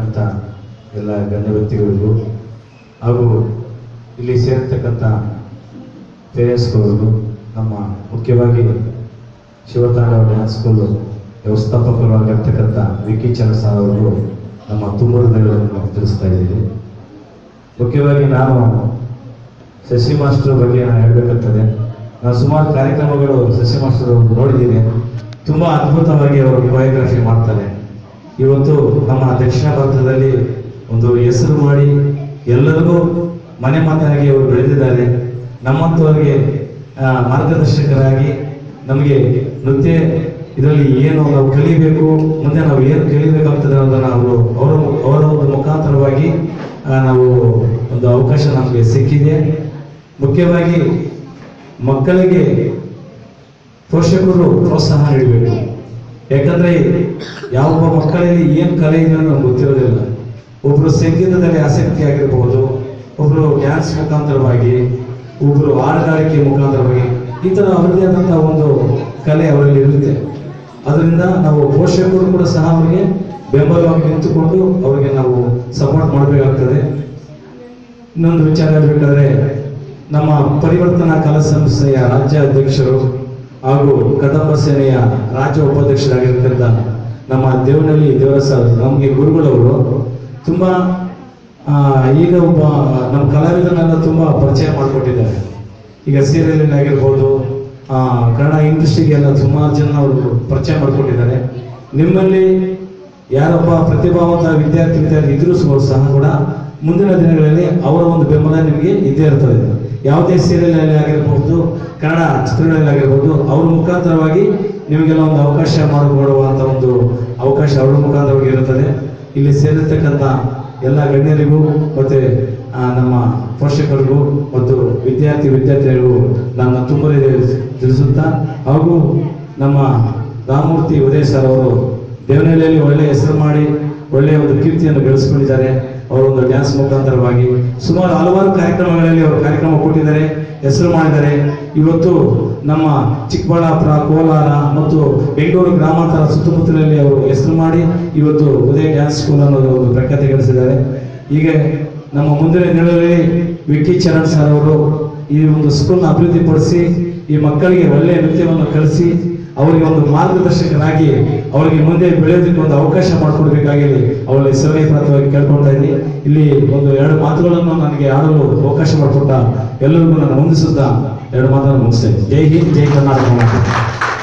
ಬಂದಿರತಕ್ಕಂಥ ಎಲ್ಲ ಗಣ್ಯ ವ್ಯಕ್ತಿಗಳಿಗೂ ಹಾಗೂ ಇಲ್ಲಿ ಸೇರಿರ್ತಕ್ಕಂಥ ಪೇರೆಂಟ್ಸ್ಗಳಿಗೂ ನಮ್ಮ ಮುಖ್ಯವಾಗಿ ಶಿವತಾಂಡವ ಡ್ಯಾನ್ಸ್ ಸ್ಕೂಲ್ ವ್ಯವಸ್ಥಾಪಕರಾಗಿರ್ತಕ್ಕಂಥ ವಿಕ್ಕಿ ಚಂದ್ರ ಸರ್ ಅವರು ನಮ್ಮ ತುಂಬೂರದಲ್ಲಿ ತಿಳಿಸ್ತಾ ಇದ್ದೀವಿ ಮುಖ್ಯವಾಗಿ ನಾನು ಶಶಿ ಮಾಸ್ಟರ್ ಬಗ್ಗೆ ನಾನು ಹೇಳಬೇಕಾಗ್ತದೆ ನಾನು ಸುಮಾರು ಕಾರ್ಯಕ್ರಮಗಳು ಶಶಿ ಮಾಸ್ಟರ್ ಅವ್ರು ನೋಡಿದ್ದೀನಿ ತುಂಬ ಅದ್ಭುತವಾಗಿ ಅವರು ಕೊರಿಯೋಗ್ರಫಿ ಮಾಡ್ತಾರೆ ಇವತ್ತು ನಮ್ಮ ದಕ್ಷಿಣ ಭಾರತದಲ್ಲಿ ಒಂದು ಹೆಸರು ಮಾಡಿ ಎಲ್ಲರಿಗೂ ಮನೆ ಮಾತಾಗಿ ಅವರು ಬೆಳೆದಿದ್ದಾರೆ ನಮ್ಮಂಥವ್ರಿಗೆ ಆ, ಮಾರ್ಗದರ್ಶಕರಾಗಿ ನಮಗೆ ನೃತ್ಯ ಇದರಲ್ಲಿ ಏನು ನಾವು ಕಲಿಬೇಕು ಮುಂದೆ ನಾವು ಏನು ಕಲಿಬೇಕಾಗ್ತದೆ ಅನ್ನೋದನ್ನು ಅವರು ಅವರ ಅವರ ಒಂದು ಮುಖಾಂತರವಾಗಿ ಆ, ನಾವು ಒಂದು ಅವಕಾಶ ನಮಗೆ ಸಿಕ್ಕಿದೆ ಮುಖ್ಯವಾಗಿ ಮಕ್ಕಳಿಗೆ ಪೋಷಕರು ಪ್ರೋತ್ಸಾಹ ನೀಡಬೇಕು ಯಾಕಂದ್ರೆ ಯಾವ ಮಕ್ಕಳಲ್ಲಿ ಏನು ಕಲೆ ಇದೆ ಅನ್ನೋದು ನಮ್ಗೆ ಗೊತ್ತಿರೋದಿಲ್ಲ ಒಬ್ರು ಸಂಗೀತದಲ್ಲಿ ಆಸಕ್ತಿ ಆಗಿರಬಹುದು ಒಬ್ರು ಡ್ಯಾನ್ಸ್ ಮುಖಾಂತರವಾಗಿ ಒಬ್ರು ಹಾಡುಗಾರಿಕೆ ಮುಖಾಂತರವಾಗಿ ಈ ತರ ಅವರದೇ ಆದಂತಹ ಒಂದು ಕಲೆ ಅವರಲ್ಲಿ ಇರುತ್ತೆ ಅದರಿಂದ ನಾವು ಪೋಷಕರು ಕೂಡ ಸಹ ಅವರಿಗೆ ಬೆಂಬಲವಾಗಿ ನಿಂತುಕೊಂಡು ಅವರಿಗೆ ನಾವು ಸಪೋರ್ಟ್ ಮಾಡಬೇಕಾಗ್ತದೆ ಇನ್ನೊಂದು ವಿಚಾರ ಹೇಳ್ಬೇಕಾದ್ರೆ ನಮ್ಮ ಪರಿವರ್ತನಾ ಕಲಾ ಸಂಸ್ಥೆಯ ರಾಜ್ಯ ಅಧ್ಯಕ್ಷರು ಹಾಗೂ ಕದಂಬ ಸೇನೆಯ ರಾಜ್ಯ ಉಪಾಧ್ಯಕ್ಷರಾಗಿರ್ತಕ್ಕಂಥ ನಮ್ಮ ದೇವನಹಳ್ಳಿ ದೇವರಸ ನಮಗೆ ಗುರುಗಳವರು ತುಂಬಾ ಆ, ಈಗ ಒಬ್ಬ ನಮ್ಮ ಕಲಾವಿದರನ್ನೆಲ್ಲ ತುಂಬಾ ಪರಿಚಯ ಮಾಡಿಕೊಟ್ಟಿದ್ದಾರೆ ಈಗ ಸೀರಿಯಲ್ ಆಗಿರ್ಬೋದು ಆ, ಕನ್ನಡ ಇಂಡಸ್ಟ್ರಿಗೆಲ್ಲ ಸುಮಾರು ಜನ ಅವರು ಪರಿಚಯ ಮಾಡಿಕೊಟ್ಟಿದ್ದಾರೆ ನಿಮ್ಮಲ್ಲಿ ಯಾರೊಬ್ಬ ಪ್ರತಿಭಾವಂತ ವಿದ್ಯಾರ್ಥಿ ವಿದ್ಯಾರ್ಥಿ ಇದ್ರೂ ಸಹ- ಸಹ ಕೂಡ ಮುಂದಿನ ದಿನಗಳಲ್ಲಿ ಅವರ ಒಂದು ಬೆಂಬಲ ನಿಮಗೆ ಇದ್ದೇ ಇರ್ತದೆ ಯಾವುದೇ ಸೀರಿಯಲ್ ಅಲ್ಲಿ ಆಗಿರಬಹುದು ಕನ್ನಡ ಚಿತ್ರಗಳಲ್ಲಿ ಆಗಿರ್ಬೋದು ಅವ್ರ ಮುಖಾಂತರವಾಗಿ ನಿಮಗೆಲ್ಲ ಒಂದು ಅವಕಾಶ ಮಾಡಿಕೊಡುವಂತ ಒಂದು ಅವಕಾಶ ಅವರ ಮುಖಾಂತರವಾಗಿ ಇರುತ್ತದೆ ಇಲ್ಲಿ ಸೇರಿರ್ತಕ್ಕಂಥ ಎಲ್ಲ ಗಣ್ಯರಿಗೂ ಮತ್ತೆ ಆ, ನಮ್ಮ ಪೋಷಕರಿಗೂ ಮತ್ತು ವಿದ್ಯಾರ್ಥಿ ವಿದ್ಯಾರ್ಥಿಗಳಿಗೂ ನನ್ನ ತುಂಬ ತಿಳಿಸುತ್ತಾ ಹಾಗೂ ನಮ್ಮ ರಾಮಮೂರ್ತಿ ಉದಯ್ ಸರ್ ಅವರು ದೇವನಹಳ್ಳಿಯಲ್ಲಿ ಒಳ್ಳೆ ಹೆಸರು ಮಾಡಿ ಒಳ್ಳೆಯ ಒಂದು ಕೀರ್ತಿಯನ್ನು ಗಳಿಸ್ಕೊಂಡಿದ್ದಾರೆ ಅವರು ಒಂದು ಡ್ಯಾನ್ಸ್ ಮುಖಾಂತರವಾಗಿ ಸುಮಾರು ಹಲವಾರು ಕಾರ್ಯಕ್ರಮಗಳಲ್ಲಿ ಅವರು ಕಾರ್ಯಕ್ರಮ ಕೊಟ್ಟಿದ್ದಾರೆ ಹೆಸರು ಮಾಡಿದ್ದಾರೆ ಇವತ್ತು ನಮ್ಮ ಚಿಕ್ಕಬಳ್ಳಾಪುರ ಕೋಲಾರ ಮತ್ತು ಬೆಂಗಳೂರು ಗ್ರಾಮಾಂತರ ಸುತ್ತಮುತ್ತಲಲ್ಲಿ ಅವರು ಹೆಸರು ಮಾಡಿ ಇವತ್ತು ಉದಯ ಡ್ಯಾನ್ಸ್ ಸ್ಕೂಲ್ ಅನ್ನೋದು ಒಂದು ಪ್ರಖ್ಯಾತಿ ಗಳಿಸಿದ್ದಾರೆ ಹೀಗೆ ನಮ್ಮ ಮುಂದಿನ ದಿನಗಳಲ್ಲಿ ವಿಕ್ಕಿ ಚರಣ್ ಸರ್ ಅವರು ಈ ಒಂದು ಸ್ಕೂಲ್ನ ಅಭಿವೃದ್ಧಿಪಡಿಸಿ ಈ ಮಕ್ಕಳಿಗೆ ಒಳ್ಳೆಯ ನೃತ್ಯವನ್ನು ಕಲಿಸಿ ಅವರಿಗೆ ಒಂದು ಮಾರ್ಗದರ್ಶಕರಾಗಿ ಅವರಿಗೆ ಮುಂದೆ ಬೆಳೆಯೋದಕ್ಕೆ ಒಂದು ಅವಕಾಶ ಮಾಡಿಕೊಡ್ಬೇಕಾಗಿ ಅವರಲ್ಲಿ ಸರಳೀಕೃತವಾಗಿ ಕೇಳ್ಕೊಳ್ತಾ ಇದ್ದೀನಿ ಇಲ್ಲಿ ಒಂದು ಎರಡು ಮಾತುಗಳನ್ನು ನನಗೆ ಆಡಲು ಅವಕಾಶ ಮಾಡಿಕೊಟ್ಟ ಎಲ್ಲರಿಗೂ ನಾನು ಹೊಂದಿಸುತ್ತಾ ಎರಡು ಮಾತನ್ನು ಮುಗಿಸ್ತೇನೆ ಜೈ ಹಿಂದ್ ಜೈ ಕರ್ನಾಟಕ